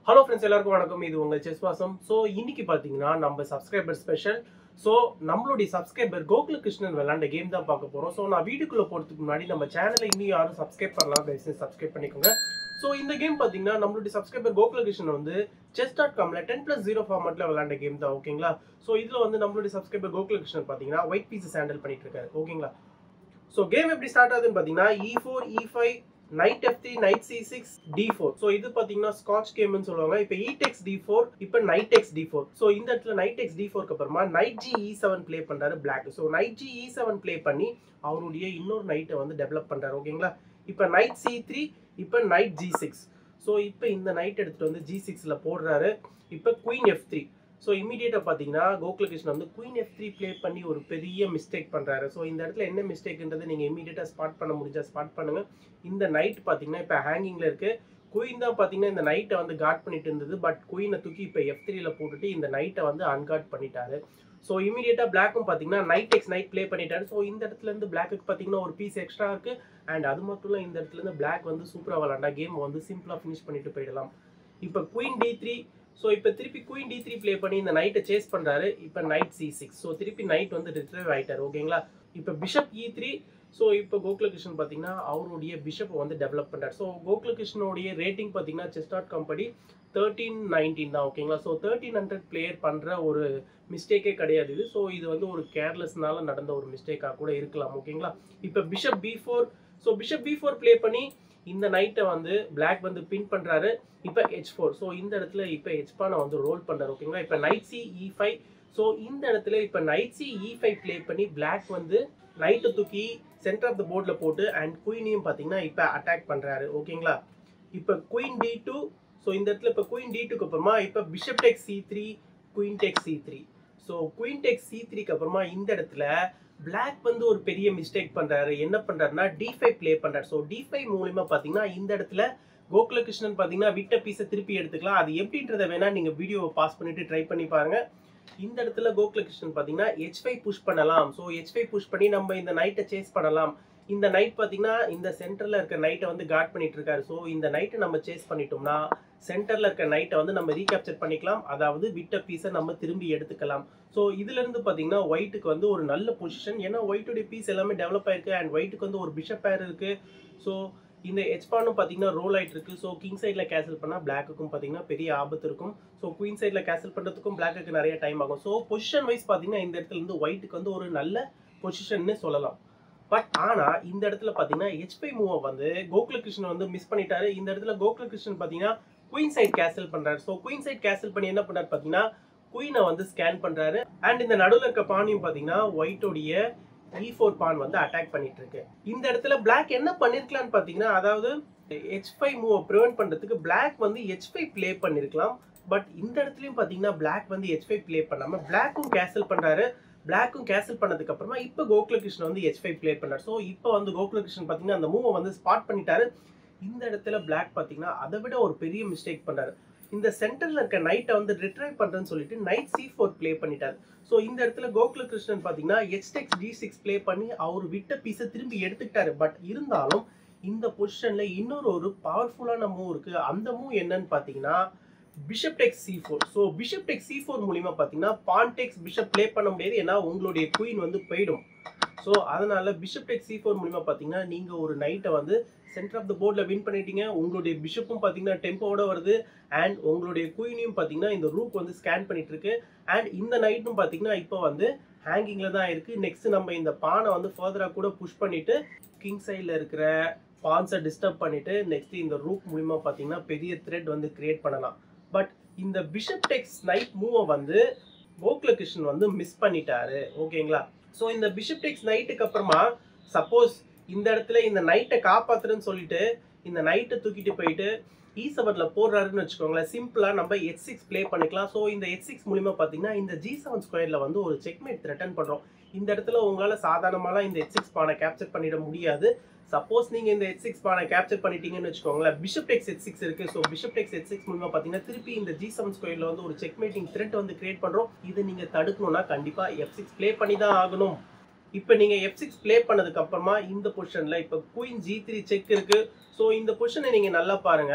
hello friends எல்லாருக்கும் வணக்கம் இது உங்கள் செஸ் வாசம் ஸோ இன்னைக்கு பார்த்தீங்கன்னா நம்ம சப்ஸ்கிரைபர் ஸ்பெஷல் ஸோ நம்மளுடைய சப்ஸ்கிரைபர் கோகுல கிருஷ்ணன் விளாண்ட கேம் தான் பார்க்க போகிறோம் ஸோ நான் வீட்டுக்குள்ளே போகிறதுக்கு முன்னாடி நம்ம சேனலை இன்னும் யாரும் சப்ஸ்கிரைப் பண்ணலாம் தயவுசெய்து சப்ஸ்கிரைப் பண்ணிக்கோங்க ஸோ இந்த கேம் பார்த்தீங்கன்னா நம்மளுடைய சப்ஸ்கிரைபர் கோகுல கிருஷ்ணன் வந்து செஸ் டாட் காமில் டென் ப்ளஸ் ஜீரோ ஃபார்மெட்டில் விளாண்ட கேம் தான் ஓகேங்களா ஸோ இதில் வந்து நம்மளுடைய சப்ஸ்கிரைபர் கோகுல கிருஷ்ணன் பார்த்தீங்கன்னா ஒயிட் பீசஸ் ஹேண்டில் பண்ணிட்டு இருக்காரு ஓகேங்களா ஸோ கேம் எப்படி ஸ்டார்ட் ஆகுதுன்னு பார்த்தீங்கன்னா e four e five knight f three knight c six d four so இது பார்த்தீங்கன்னா ஸ்காட்ச் கேம்னு சொல்லுவாங்க இப்போ இடெக்ஸ் டி ஃபோர் இப்போ knight x d four so இந்த இடத்துல நைட் எக்ஸ் டி ஃபோருக்கு அப்புறமா knight g e seven play பண்ணுறாரு black so knight g e seven play பண்ணி அவருடைய இன்னொரு நைட்டை வந்து டெவலப் பண்ணுறாரு ஓகேங்களா இப்போ நைட் சி த்ரீ இப்போ நைட் ஜி சிக்ஸ் ஸோ இப்போ இந்த நைட் எடுத்துகிட்டு வந்து ஜி சிக்ஸில் போடுறாரு இப்போ குயின் எஃப் த்ரீ ஸோ இமீடியட்டாக பார்த்தீங்கன்னா கோகுலகிருஷ்ணன் வந்து குயின் எஃப் த்ரீ ப்ளே பண்ணி ஒரு பெரிய மிஸ்டேக் பண்ணுறாரு ஸோ இந்த இடத்துல என்ன மிஸ்டேக்ன்றது நீங்கள் இமீடியட்டாக ஸ்பாட் பண்ண முடிஞ்சா ஸ்பாட் பண்ணுங்கள் இந்த நைட் பார்த்தீங்கன்னா இப்போ ஹேங்கிங்கில் இருக்குது குயின் தான் பார்த்தீங்கன்னா இந்த நைட்டை வந்து காட் பண்ணிட்டு இருந்தது பட் குயினை தூக்கி இப்போ எஃப் த்ரீல போட்டுட்டு இந்த நைட்டை வந்து அன்காட் பண்ணிட்டாரு ஸோ இமீடியட்டாக பிளாக்கும் பார்த்தீங்கன்னா நைட் எக்ஸ் நைட் ப்ளே பண்ணிட்டாரு ஸோ இந்த இடத்துல இருந்து பிளாக்கு பார்த்தீங்கன்னா ஒரு பீஸ் எக்ஸ்ட்ரா இருக்கு அண்ட் அது மட்டும் இல்லை இந்த இடத்துல இருந்து பிளாக் வந்து சூப்பராக விளாண்டா கேம் வந்து சிம்பிளாக ஃபினிஷ் பண்ணிட்டு போயிடலாம் இப்போ குயின் டி த்ரீ ஸோ இப்போ திருப்பி குயின் டி த்ரீ ப்ளே பண்ணி இந்த நைட்டை சேஸ் பண்ணுறாரு இப்போ நைட் சி சிக்ஸ் ஸோ திருப்பி நைட் வந்து ரிட்ரைவ் ஆகிட்டார் ஓகேங்களா இப்போ பிஷப் இ த்ரீ ஸோ இப்போ கோகுலகிருஷ்ணன் பார்த்தீங்கன்னா அவருடைய பிஷப்பை வந்து டெவலப் பண்ணுறாரு ஸோ கோகுலகிருஷ்ணனுடைய ரேட்டிங் பார்த்தீங்கன்னா chess dot company thirteen nineteen தான் ஓகேங்களா ஸோ தேர்ட்டீன் ஹண்ட்ரட் பிளேயர் பண்ணுற ஒரு மிஸ்டேக்கே கிடையாது இது ஸோ இது வந்து ஒரு கேர்லெஸ்னால நடந்த ஒரு மிஸ்டேக்காக கூட இருக்கலாம் ஓகேங்களா இப்போ bishop b four so bishop b four play பண்ணி இந்த நைட்டை வந்து பிளாக் வந்து பின் பண்ணுறாரு இப்போ ஹெச் ஃபோர் ஸோ இந்த இடத்துல இப்போ ஹெச் பானை வந்து ரோல் பண்ணுறாரு ஓகேங்களா இப்போ knight c e five so இந்த இடத்துல இப்போ knight c e five play பண்ணி பிளாக் வந்து நைட்டை தூக்கி சென்டர் ஆஃப் த போர்டில் போட்டு அண்ட் குயினையும் பார்த்தீங்கன்னா இப்போ அட்டாக் பண்ணுறாரு ஓகேங்களா இப்போ குயின் டி டூ ஸோ இந்த இடத்துல இப்போ குயின் டி டூக்கு அப்புறமா இப்போ bishop takes c three queen takes c three so queen takes c த்ரீக்கு அப்புறமா இந்த இடத்துல பிளாக் வந்து ஒரு பெரிய மிஸ்டேக் பண்றாரு என்ன பண்றாருன்னா டி ஃபைவ் ப்ளே பண்றாரு ஸோ டி ஃபைவ் மூலியமா பாத்தீங்கன்னா இந்த இடத்துல கோகுலகிருஷ்ணன் பாத்தீங்கன்னா விட்ட பீஸை திருப்பி எடுத்துக்கலாம் அது எப்படின்றத வேணா நீங்க வீடியோவை பாஸ் பண்ணிட்டு ட்ரை பண்ணி பாருங்க இந்த இடத்துல கோகுலகிருஷ்ணன் பாத்தீங்கன்னா ஹெச் ஃபைவ் புஷ் பண்ணலாம் ஸோ ஹெச் ஃபைவ் புஷ் பண்ணி நம்ம இந்த நைட்டை சேஸ் பண்ணலாம் இந்த நைட் பார்த்தீங்கன்னா இந்த சென்டரில் இருக்க நைட்டை வந்து காட் பண்ணிட்டு இருக்காரு ஸோ இந்த நைட்டை நம்ம சேஸ் பண்ணிட்டோம்னா சென்டரில் இருக்க நைட்டை வந்து நம்ம ரீகேப்சர் பண்ணிக்கலாம் அதாவது விட்ட பீஸை நம்ம திரும்பி எடுத்துக்கலாம் ஸோ இதுலேருந்து பார்த்தீங்கன்னா ஒயிட்டுக்கு வந்து ஒரு நல்ல பொசிஷன் ஏன்னா ஒயிட்டுடைய பீஸ் எல்லாமே டெவலப் ஆயிருக்கு அண்ட் ஒயிட்டுக்கு வந்து ஒரு பிஷப் பேர் இருக்கு ஸோ இந்த எச்பானும் பார்த்தீங்கன்னா ரோல் ஆயிட்டு இருக்கு ஸோ கிங் சைடில் கேன்சல் பண்ணால் பிளாக்குக்கும் பார்த்தீங்கன்னா பெரிய ஆபத்து இருக்கும் ஸோ குயின் சைடில் கேன்சல் பண்ணுறதுக்கும் பிளாக்குக்கு நிறைய டைம் ஆகும் ஸோ பொசிஷன் வைஸ் பார்த்தீங்கன்னா இந்த இடத்துல இருந்து ஒயிட்டுக்கு வந்து ஒரு நல்ல பொசிஷன்னு சொல்லலாம் பட் ஆனால் இந்த இடத்துல பார்த்தீங்கன்னா ஹெச்பை மூவை வந்து கோகுலகிருஷ்ணன் வந்து மிஸ் பண்ணிட்டாரு இந்த இடத்துல கோகுலகிருஷ்ணன் பார்த்தீங்கன்னா குயின் சைட் கேன்சல் பண்ணுறாரு ஸோ குயின் சைட் கேன்சல் பண்ணி என்ன பண்ணாரு பார்த்தீங்கன்னா குயினை வந்து ஸ்கேன் பண்ணுறாரு அண்ட் இந்த நடுவில் இருக்க பானையும் பார்த்தீங்கன்னா ஒயிட்டோடைய இ ஃபோர் பான் வந்து அட்டாக் பண்ணிட்டு இருக்கு இந்த இடத்துல பிளாக் என்ன பண்ணிருக்கலாம்னு பார்த்தீங்கன்னா அதாவது ஹெச் ஃபைவ் மூவை ப்ரிவென்ட் பண்ணுறதுக்கு பிளாக் வந்து ஹெச் ஃபைவ் ப்ளே பண்ணிருக்கலாம் பட் இந்த இடத்துலையும் பார்த்தீங்கன்னா பிளாக் வந்து ஹெச் ஃபைவ் ப்ளே பண்ணாமல் பிளாக்கும் கேன்சல் பண்ணுறாரு பிளாக்கும் கேன்சல் பண்ணதுக்கு அப்புறமா இப்போ கோகுலகிருஷ்ணன் வந்து ஹெச் ஃபைவ் ப்ளே பண்ணார் ஸோ இப்போ வந்து கோகுலகிருஷ்ணன் பார்த்தீங்கன்னா அந்த மூவை வந்து ஸ்பாட் பண்ணிட்டாரு இந்த இடத்துல பிளாக் பார்த்தீங்கன்னா அதை விட ஒரு பெரிய மிஸ்டேக் பண்ணாரு இந்த சென்டர்ல இருக்க நைட்டை வந்து ரிட்ரைவ் பண்றேன்னு சொல்லிட்டு நைட் சி ஃபோர் ப்ளே பண்ணிட்டாரு ஸோ இந்த இடத்துல கோகுலகிருஷ்ணன் பார்த்தீங்கன்னா எக்ஸ்டெக்ஸ் டி சிக்ஸ் ப்ளே பண்ணி அவர் விட்ட பீஸை திரும்பி எடுத்துக்கிட்டாரு பட் இருந்தாலும் இந்த பொசிஷன்ல இன்னொரு ஒரு பவர்ஃபுல்லான மூவ் இருக்கு அந்த மூவ் என்னன்னு பார்த்தீங்கன்னா bishop takes c four so bishop takes c four மூலியமா பார்த்தீங்கன்னா பான்டெக்ஸ் பிஷப் ப்ளே பண்ண முடியாது ஏன்னா உங்களுடைய குயின் வந்து போயிடும் ஸோ அதனால பிஷப் டெக் சி ஃபோர் மூலியமா பார்த்தீங்கன்னா நீங்க ஒரு நைட்டை வந்து சென்டர் ஆஃப் த போர்டில் வின் பண்ணிட்டீங்க உங்களுடைய பிஷப்பும் பார்த்தீங்கன்னா டெம்போவோட வருது அண்ட் உங்களுடைய குயினையும் பார்த்தீங்கன்னா இந்த ரூக் வந்து ஸ்கேன் பண்ணிட்டு இருக்கு அண்ட் இந்த நைட்டும் பார்த்தீங்கன்னா இப்போ வந்து ஹேங்கிங்கில் தான் இருக்கு நெக்ஸ்ட் நம்ம இந்த பானை வந்து ஃபர்தராக கூட புஷ் பண்ணிட்டு கிங் சைடில் இருக்கிற பான்ஸை டிஸ்டர்ப் பண்ணிட்டு நெக்ஸ்ட் இந்த ரூக் மூலியமா பார்த்தீங்கன்னா பெரிய த்ரெட் வந்து கிரியேட் பண்ணலாம் பட் இந்த பிஷப் டெக்ஸ் நைட் மூவை வந்து கோகுலகிருஷ்ணன் வந்து மிஸ் பண்ணிட்டாரு ஓகேங்களா ஸோ இந்த பிஷப் டெக்ஸ் நைட்டுக்கு அப்புறமா சப்போஸ் இந்த இடத்துல இந்த நைட்டை காப்பாத்துறேன்னு சொல்லிட்டு இந்த நைட்டை தூக்கிட்டு போயிட்டு இ செவனில் போடுறாருன்னு வச்சுக்கோங்களேன் சிம்பிளாக நம்ம எச் சிக்ஸ் ப்ளே பண்ணிக்கலாம் ஸோ இந்த எச் சிக்ஸ் மூலிமா பார்த்தீங்கன்னா இந்த ஜி செவன் ஸ்கொயரில் வந்து ஒரு செக்மேட் த்ரெட்டன் பண்ணுறோம் இந்த இடத்துல உங்களால் சாதாரணமாலாம் இந்த எச் சிக்ஸ் பானை கேப்சர் பண்ணிட முடியாது சப்போஸ் நீங்கள் இந்த எச் சிக்ஸ் பானை கேப்சர் பண்ணிட்டீங்கன்னு வச்சுக்கோங்களேன் பிஷப் டெக்ஸ் எச் சிக்ஸ் இருக்குது so bishop takes h six மூலிமா பார்த்தீங்கன்னா திருப்பி இந்த ஜி செவன் ஸ்கொயரில் வந்து ஒரு செக்மேட்டிங் த்ரெட் வந்து கிரியேட் பண்ணுறோம் இதை நீங்கள் தடுக்கணும்னா கண்டிப்பாக எஃப் சிக்ஸ் ப்ளே பண்ணி தான் ஆகணும் இப்போ நீங்கள் எஃப் சிக்ஸ் ப்ளே பண்ணதுக்கு அப்புறமா இந்த பொசிஷனில் இப்போ குயின் ஜி த்ரீ செக் இருக்கு ஸோ இந்த பொசிஷனை நீங்கள் நல்லா பாருங்க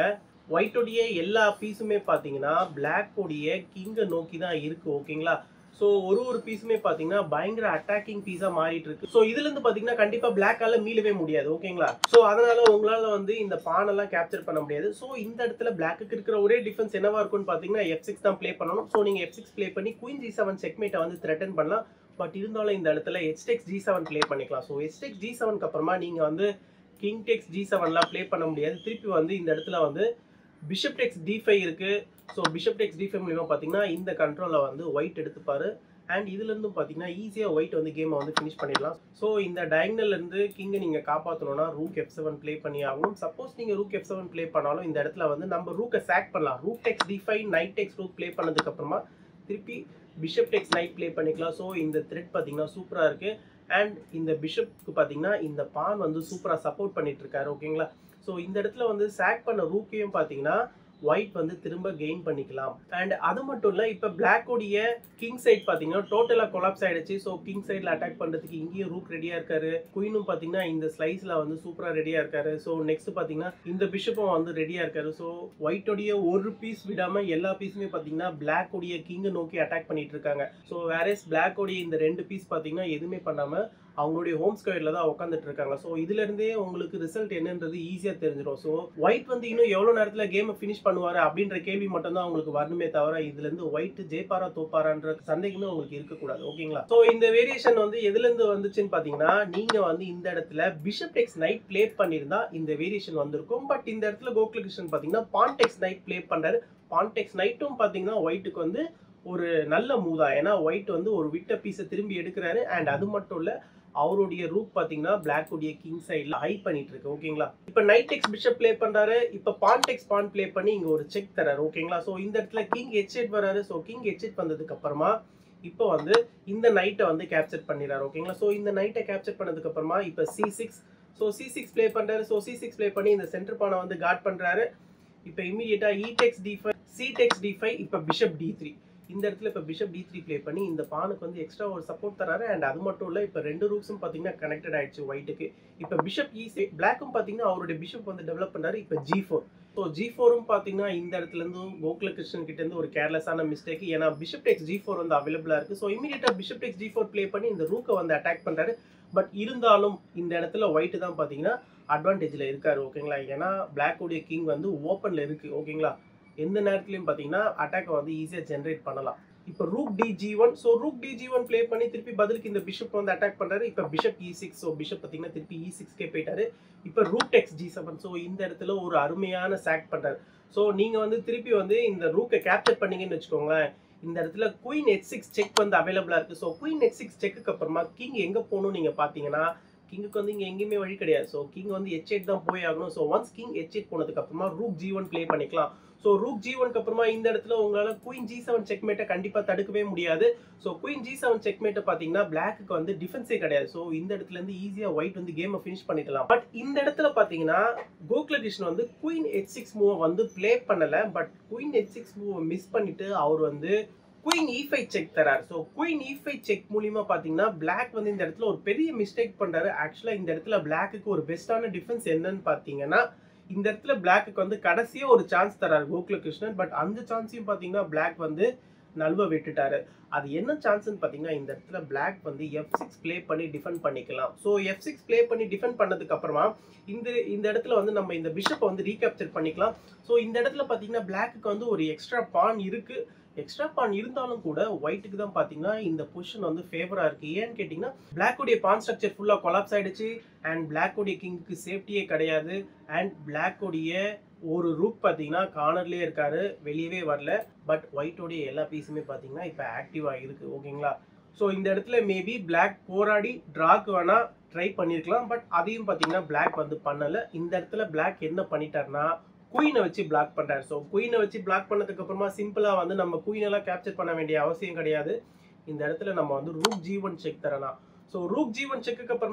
ஒயிட்டோடைய எல்லா பீஸுமே பார்த்தீங்கன்னா பிளாக்கோடைய கிங்கை நோக்கி தான் இருக்கு ஓகேங்களா ஸோ ஒரு ஒரு பீஸுமே பார்த்தீங்கன்னா பயங்கர அட்டாக்கிங் பீஸாக மாறிட்டு இருக்கு ஸோ இதுல இருந்து பார்த்தீங்கன்னா கண்டிப்பாக பிளாக்கால மீளவே முடியாது ஓகேங்களா ஸோ அதனால உங்களால வந்து இந்த பானெல்லாம் கேப்சர் பண்ண முடியாது ஸோ இந்த இடத்துல பிளாக்கு இருக்கிற ஒரே டிஃபரன்ஸ் என்னவா இருக்கும்னு பார்த்தீங்கன்னா எஃப் சிக்ஸ் தான் ப்ளே பண்ணணும் ஸோ நீங்க எஃப் சிக்ஸ் ப்ளே பண்ணி குயின் ஜி செவன் செக்மேட்டை வந்து த்ரெட்டன் பண்ணலாம் பட் இருந்தாலும் இந்த இடத்துல ஹெச்டெக்ஸ் ஜி செவன் ப்ளே பண்ணிக்கலாம் ஸோ ஹெச்டெக்ஸ் ஜி செவனுக்கு அப்புறமா நீங்க வந்து கிங் டெக்ஸ் ஜி செவன்லாம் ப்ளே பண்ண முடியாது திருப்பி வந்து இந்த இடத்துல வந்து பிஷப் டெக்ஸ் டி ஃபைவ் இருக்கு so bishop takes d five மூலியமா பார்த்தீங்கன்னா இந்த கண்ட்ரோலில் வந்து ஒயிட் எடுத்துப்பாரு அண்ட் இதுலேருந்தும் பார்த்தீங்கன்னா ஈஸியாக ஒயிட் வந்து கேமை வந்து ஃபினிஷ் பண்ணிடலாம் ஸோ இந்த diagonal ல இருந்து கிங்கை நீங்கள் காப்பாற்றணும்னா ரூக் எஃப் செவன் ப்ளே பண்ணி ஆகணும் சப்போஸ் நீங்கள் ரூக் எஃப் செவன் ப்ளே பண்ணாலும் இந்த இடத்துல வந்து நம்ம ரூக்கை சாக் பண்ணலாம் rook takes d five knight takes rook play பண்ணதுக்கப்புறமா திருப்பி பிஷப் டெக்ஸ் நைட் ப்ளே பண்ணிக்கலாம் ஸோ இந்த த்ரெட் பார்த்தீங்கன்னா சூப்பராக இருக்குது அண்ட் இந்த பிஷப்க்கு பார்த்தீங்கன்னா இந்த பான் வந்து சூப்பராக சப்போர்ட் பண்ணிட்டு இருக்காரு ஓகேங்களா ஸோ இந்த இடத்துல வந்து சாக் பண்ண ரூக்கையும் பார்த்தீங்கன்னா ஒயிட் வந்து திரும்ப கெயின் பண்ணிக்கலாம் அண்ட் அது மட்டும் இல்லை இப்போ பிளாக்கோடைய கிங் சைட் பார்த்தீங்கன்னா டோட்டலாக கொலாப்ஸ் ஆயிடுச்சு ஸோ கிங் சைடில் அட்டாக் பண்ணுறதுக்கு இங்கேயும் ரூக் ரெடியாக இருக்காரு குயினும் பார்த்தீங்கன்னா இந்த ஸ்லைஸில் வந்து சூப்பராக ரெடியாக இருக்காரு ஸோ நெக்ஸ்ட் பார்த்தீங்கன்னா இந்த பிஷப்பும் வந்து ரெடியாக இருக்காரு ஸோ ஒயிட்டோடைய ஒரு பீஸ் விடாமல் எல்லா பீஸுமே பார்த்தீங்கன்னா பிளாக்கோடைய கிங்கை நோக்கி அட்டாக் பண்ணிட்டு இருக்காங்க ஸோ வேறஸ் பிளாக்கோடைய இந்த ரெண்டு பீஸ் பார்த்தீங்கன்னா எதுவுமே பண்ணாமல் அவங்களுடைய ஹோம் ஸ்கொயரில் தான் உட்காந்துட்டு இருக்காங்க ஸோ இதுலேருந்தே உங்களுக்கு ரிசல்ட் என்னன்றது ஈஸியாக தெரிஞ்சிடும் ஸோ ஒயிட் வந்து இன்னும் எவ்வளோ நேரத்தில் கேமை ஃபினிஷ் பண்ணுவார் அப்படின்ற கேள்வி மட்டும் தான் உங்களுக்கு வரணுமே தவிர இதுலேருந்து ஒயிட் ஜெயிப்பாரா தோப்பாரான்ற சந்தேகமே உங்களுக்கு இருக்கக்கூடாது ஓகேங்களா ஸோ இந்த வேரியேஷன் வந்து எதுலேருந்து வந்துச்சுன்னு பார்த்தீங்கன்னா நீங்கள் வந்து இந்த இடத்துல பிஷப் டெக்ஸ் நைட் ப்ளே பண்ணியிருந்தா இந்த வேரியேஷன் வந்திருக்கும் பட் இந்த இடத்துல கோகுலகிருஷ்ணன் பார்த்தீங்கன்னா பான்டெக்ஸ் நைட் ப்ளே பண்ணுறாரு பான்டெக்ஸ் நைட்டும் பார்த்தீங்கன்னா ஒயிட்டுக்கு வந்து ஒரு நல்ல மூதா ஏன்னா ஒயிட் வந்து ஒரு விட்ட பீஸை திரும்பி எடுக்கிறாரு அண்ட் அது மட்டும் இல்லை அவருடைய ரூட் பார்த்தீங்கன்னா பிளாக் உடைய கிங் சைடில் ஹை பண்ணிட்டு இருக்கு ஓகேங்களா இப்போ நைட் டெக்ஸ் பிஷப் ப்ளே பண்றாரு இப்போ பான் டெக்ஸ் பான் ப்ளே பண்ணி இங்க ஒரு செக் தராரு ஓகேங்களா ஸோ இந்த இடத்துல கிங் ஹெச்எட் வராரு ஸோ கிங் ஹெச்எட் வந்ததுக்கு அப்புறமா இப்போ வந்து இந்த நைட்டை வந்து கேப்சர் பண்ணிடுறாரு ஓகேங்களா ஸோ இந்த நைட்டை கேப்சர் பண்ணதுக்கு அப்புறமா இப்போ c six so c six play பண்றாரு ஸோ சி சிக்ஸ் ப்ளே பண்ணி இந்த சென்டர் பானை வந்து கார்ட் பண்றாரு இப்போ இமீடியட்டா e takes d five c takes d five இப்போ பிஷப் டி த்ரீ இந்த இடத்துல இப்போ பிஷப் டி த்ரீ ப்ளே பண்ணி இந்த பானுக்கு வந்து எக்ஸ்ட்ரா ஒரு சப்போர்ட் தராரு அண்ட் அது மட்டும் இல்லை இப்போ ரெண்டு ரூக்ஸும் பார்த்தீங்கன்னா கனெக்டட் ஆயிடுச்சு ஒயிட்டுக்கு இப்போ பிஷப் ஈ பிளாக்கும் பார்த்தீங்கன்னா அவருடைய பிஷப் வந்து டெவலப் பண்ணாரு இப்போ ஜி ஃபோர் ஸோ ஜி ஃபோரும் பார்த்தீங்கன்னா இந்த இடத்துல இருந்து கோகுல கிருஷ்ணன் கிட்ட இருந்து ஒரு கேர்லெஸ்ஸான மிஸ்டேக் ஏன்னா பிஷப் டெக்ஸ் ஜி ஃபோர் வந்து அவைலபிளாக இருக்கு ஸோ இமீடியட்டாக bishop takes g four play பண்ணி இந்த ரூக்கை வந்து அட்டாக் பண்ணுறாரு பட் இருந்தாலும் இந்த இடத்துல ஒயிட் தான் பார்த்தீங்கன்னா அட்வான்டேஜில் இருக்காரு ஓகேங்களா ஏன்னா பிளாக்கோடைய கிங் வந்து ஓப்பனில் இருக்கு ஓகேங்களா எந்த நேரத்துலையும் பார்த்தீங்கன்னா அட்டாக்கை வந்து ஈஸியாக ஜென்ரேட் பண்ணலாம் இப்போ rook d g one so rook d g one play பண்ணி திருப்பி பதிலுக்கு இந்த பிஷப் வந்து அட்டாக் பண்ணுறாரு இப்போ bishop e six so bishop பார்த்தீங்கன்னா திருப்பி இ சிக்ஸ்க்கே போயிட்டாரு இப்போ rook x g seven so இந்த இடத்துல ஒரு அருமையான சாக் பண்ணுறாரு ஸோ நீங்கள் வந்து திருப்பி வந்து இந்த ரூக்கை கேப்சர் பண்ணீங்கன்னு வச்சுக்கோங்களேன் இந்த இடத்துல குயின் எச் சிக்ஸ் செக் வந்து அவைலபிளாக இருக்குது ஸோ குயின் எச் சிக்ஸ் செக்குக்கு அப்புறமா கிங் எங்கே போகணும்னு நீங்கள் பார்த்தீங்கன்னா கிங்குக்கு வந்து இங்கே எங்கேயுமே வழி கிடையாது ஸோ கிங் வந்து எச் எயிட் தான் போய் ஆகணும் so once king h eight போனதுக்கு அப்புறமா ரூக் ஜி ஒன் ப்ளே பண்ணிக்கலாம் ஸோ ரூக் ஜி ஒன்க்கு அப்புறமா இந்த இடத்துல உங்களால் குயின் ஜி செவன் செக்மேட்டை கண்டிப்பாக தடுக்கவே முடியாது ஸோ குயின் ஜி செவன் செக்மேட்டை பார்த்தீங்கன்னா பிளாக்கு வந்து டிஃபென்ஸே கிடையாது ஸோ இந்த இடத்துல இருந்து ஈஸியாக ஒயிட் வந்து கேமை ஃபினிஷ் பண்ணிடலாம் பட் இந்த இடத்துல பார்த்தீங்கன்னா கோகுல கிருஷ்ணன் வந்து குயின் எச் சிக்ஸ் மூவை வந்து ப்ளே பண்ணலை பட் குயின் எச் சிக்ஸ் மூவை மிஸ் பண்ணிட்டு அவர் வந்து குயின் இ ஃபைவ் செக் தரார் so queen e five check மூலியமா பார்த்தீங்கன்னா பிளாக் வந்து இந்த இடத்துல ஒரு பெரிய மிஸ்டேக் பண்றாரு ஆக்சுவலாக இந்த இடத்துல பிளாக்குக்கு ஒரு பெஸ்ட்டான டிஃபென்ஸ் என்னன்னு பார்த்தீங்கன்னா இந்த இடத்துல பிளாக்குக்கு வந்து கடைசியா ஒரு சான்ஸ் தராரு கோகுல கிருஷ்ணன் பட் அந்த சான்ஸையும் பார்த்தீங்கன்னா பிளாக் வந்து நல்வ விட்டுட்டாரு அது என்ன சான்ஸ்னு பார்த்தீங்கன்னா இந்த இடத்துல பிளாக் வந்து எஃப் சிக்ஸ் ப்ளே பண்ணி டிஃபெண்ட் பண்ணிக்கலாம் ஸோ எஃப் சிக்ஸ் ப்ளே பண்ணி டிஃபெண்ட் பண்ணதுக்கு அப்புறமா இந்த இந்த இடத்துல வந்து நம்ம இந்த பிஷப்பை வந்து ரீகேப்சர் பண்ணிக்கலாம் ஸோ இந்த இடத்துல பார்த்தீங்கன்னா பிளாக்கு வந்து ஒரு எக்ஸ்ட்ரா பான் இருக்கு எக்ஸ்ட்ரா பான் இருந்தாலும் கூட ஒயிட்டுக்கு தான் பார்த்தீங்கன்னா இந்த பொசிஷன் வந்து ஃபேவராக இருக்கு ஏன்னு கேட்டிங்கன்னா பிளாக்குடைய பான் ஸ்ட்ரக்சர் ஃபுல்லாக கொலாப்ஸ் ஆயிடுச்சு அண்ட் பிளாக்குடைய கிங்க்கு சேஃப்டியே கிடையாது அண்ட் பிளாக்குடைய ஒரு ரூக் பார்த்தீங்கன்னா கார்னர்லேயே இருக்காரு வெளியவே வரல பட் ஒயிட்டோடைய எல்லா பீஸுமே பார்த்தீங்கன்னா இப்போ ஆக்டிவாக இருக்கு ஓகேங்களா ஸோ இந்த இடத்துல மேபி பிளாக் போராடி ட்ராக்கு வேணா ட்ரை பண்ணியிருக்கலாம் பட் அதையும் பார்த்தீங்கன்னா பிளாக் வந்து பண்ணலை இந்த இடத்துல பிளாக் என்ன பண்ணிட்டாருன்னா குயினை வச்சு பிளாக் பண்றாரு ஸோ குயினை வச்சு பிளாக் பண்ணதுக்கு அப்புறமா சிம்பிளா வந்து நம்ம குயின் எல்லாம் கேப்சர் பண்ண வேண்டிய அவசியம் கிடையாது இந்த இடத்துல நம்ம வந்து ரூக் ஜி ஒன் செக் தரலாம் ஸோ ரூக் ஜி ஒன் செக்குக்கு அப்புறமா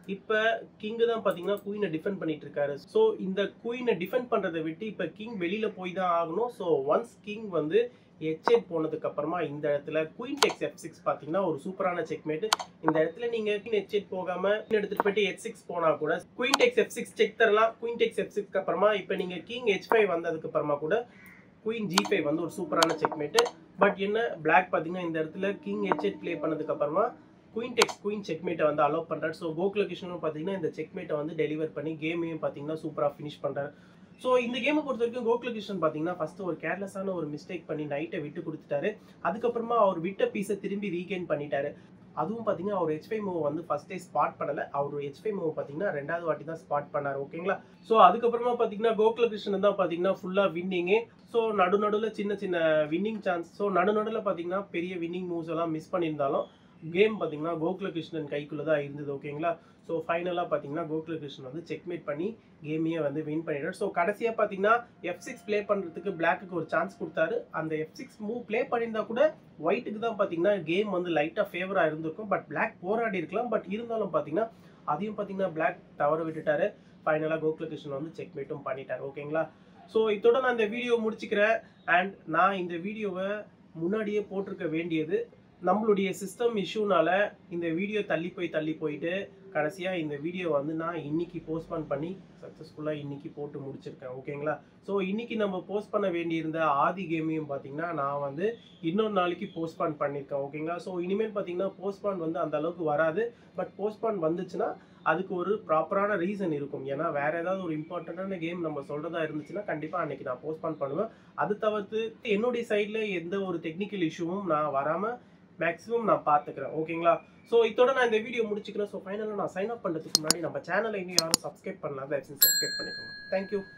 இப்போ கிங்கு தான் பார்த்தீங்கன்னா குயினை டிஃபெண்ட் பண்ணிட்டு இருக்காரு ஸோ இந்த குயினை டிஃபெண்ட் பண்ணுறதை விட்டு இப்போ கிங் வெளியில் போய் தான் ஆகணும் ஸோ ஒன்ஸ் கிங் வந்து எச் போனதுக்கு அப்புறமா இந்த இடத்துல குயின் டெக்ஸ் எஃப் சிக்ஸ் பார்த்தீங்கன்னா ஒரு சூப்பரான செக்மேட் இந்த இடத்துல நீங்கள் குயின் எச் எயிட் போகாமல் எடுத்துகிட்டு போயிட்டு எச் சிக்ஸ் போனால் கூட queen takes f six check தரலாம் குயின் டெக்ஸ் எஃப் சிக்ஸ்க்கு அப்புறமா இப்போ நீங்கள் கிங் ஹெச் ஃபைவ் வந்ததுக்கு அப்புறமா கூட குயின் ஜி ஃபைவ் வந்து ஒரு சூப்பரான செக்மேட்டு பட் என்ன பிளாக் பார்த்தீங்கன்னா இந்த இடத்துல கிங் ஹெச் எயிட் ப்ளே பண்ணதுக்கு அப்புறமா குயின் டெக்ஸ் குயின் செக்மேட்டை வந்து அலோவ் பண்ணுறாரு ஸோ கோகுல கிருஷ்ணனும் பார்த்தீங்கன்னா இந்த செக்மேட்டை வந்து டெலிவர் பண்ணி கேமையும் பார்த்தீங்கன்னா சூப்பராக ஃபினிஷ் பண்ணுறாரு ஸோ இந்த கேமை பொறுத்த வரைக்கும் கோகுல கிருஷ்ணன் பார்த்தீங்கன்னா ஃபஸ்ட்டு ஒரு கேர்லெஸ்ஸான ஒரு மிஸ்டேக் பண்ணி நைட்டை விட்டு கொடுத்துட்டாரு அதுக்கப்புறமா அவர் விட்ட பீஸை திரும்பி ரீகெயின் பண்ணிட்டாரு அதுவும் பார்த்தீங்கன்னா அவர் ஹெச்பை மூவ் வந்து ஃபர்ஸ்டே ஸ்பாட் பண்ணல அவர் ஹெச்பை மூவ் பார்த்தீங்கன்னா ரெண்டாவது வாட்டி தான் ஸ்பாட் பண்ணார் ஓகேங்களா ஸோ அதுக்கப்புறமா பார்த்தீங்கன்னா கோகுல கிருஷ்ணன் தான் பார்த்தீங்கன்னா ஃபுல்லாக வின்னிங்கு ஸோ நடு நடுவில் சின்ன சின்ன வின்னிங் சான்ஸ் ஸோ நடு நடுவில் பார்த்தீங்கன்னா பெரிய வின்னிங் மூவ்ஸ் எல்லாம் மிஸ் பண்ணியிருந்தாலும் கேம் பார்த்தீங்கன்னா கோகுல கிருஷ்ணன் கைக்குள்ளே தான் இருந்தது ஓகேங்களா ஸோ ஃபைனலாக பார்த்தீங்கன்னா கோகுல கிருஷ்ணன் வந்து செக்மேட் பண்ணி கேமையே வந்து வின் பண்ணிடுறாரு ஸோ கடைசியாக பார்த்தீங்கன்னா எஃப் சிக்ஸ் ப்ளே பண்ணுறதுக்கு பிளாக்குக்கு ஒரு சான்ஸ் கொடுத்தாரு அந்த எஃப் சிக்ஸ் மூவ் ப்ளே பண்ணியிருந்தா கூட ஒயிட்டுக்கு தான் பார்த்தீங்கன்னா கேம் வந்து லைட்டாக ஃபேவராக இருந்திருக்கும் பட் பிளாக் போராடி இருக்கலாம் பட் இருந்தாலும் பார்த்தீங்கன்னா அதையும் பார்த்தீங்கன்னா பிளாக் தவற விட்டுட்டாரு ஃபைனலாக கோகுல கிருஷ்ணன் வந்து செக்மேட்டும் பண்ணிட்டார் ஓகேங்களா ஸோ இதோட நான் இந்த வீடியோ முடிச்சுக்கிறேன் அண்ட் நான் இந்த வீடியோவை முன்னாடியே போட்டிருக்க வேண்டியது நம்மளுடைய சிஸ்டம் இஷ்யூனால இந்த வீடியோ தள்ளி போய் தள்ளி போயிட்டு கடைசியாக இந்த வீடியோ வந்து நான் இன்னைக்கு போஸ்ட்பான் பண்ணி சக்ஸஸ்ஃபுல்லாக இன்னைக்கு போட்டு முடிச்சிருக்கேன் ஓகேங்களா ஸோ இன்னைக்கு நம்ம போஸ்ட் பண்ண வேண்டியிருந்த ஆதி கேமையும் பார்த்தீங்கன்னா நான் வந்து இன்னொரு நாளைக்கு போஸ்ட்பான் பண்ணியிருக்கேன் ஓகேங்களா ஸோ இனிமேல் பார்த்தீங்கன்னா போஸ்ட்பான் வந்து அந்த அளவுக்கு வராது பட் போஸ்ட்பான் வந்துச்சுன்னா அதுக்கு ஒரு ப்ராப்பரான ரீசன் இருக்கும் ஏன்னா வேற ஏதாவது ஒரு இம்பார்ட்டண்ட்டான கேம் நம்ம சொல்றதா இருந்துச்சுன்னா கண்டிப்பாக அன்னைக்கு நான் போஸ்ட்பான் பண்ணுவேன் அது தவிர்த்து என்னுடைய சைடில் எந்த ஒரு டெக்னிக்கல் இஷ்யூவும் நான் வராமல் மேக்ஸிமம் நான் பார்த்துக்கிறேன் ஓகேங்களா ஸோ இதோட நான் இந்த வீடியோ முடிச்சுக்கிறேன் ஸோ ஃபைனலாக நான் சைன் அப் பண்ணுறதுக்கு முன்னாடி நம்ம சேனலை இன்னும் யாரும் சப்ஸ்கிரைப் பண்ணலாம் தயவு செஞ்சு சப்ஸ்கிரைப் பண்ணிக்கோங்க தேங்க்யூ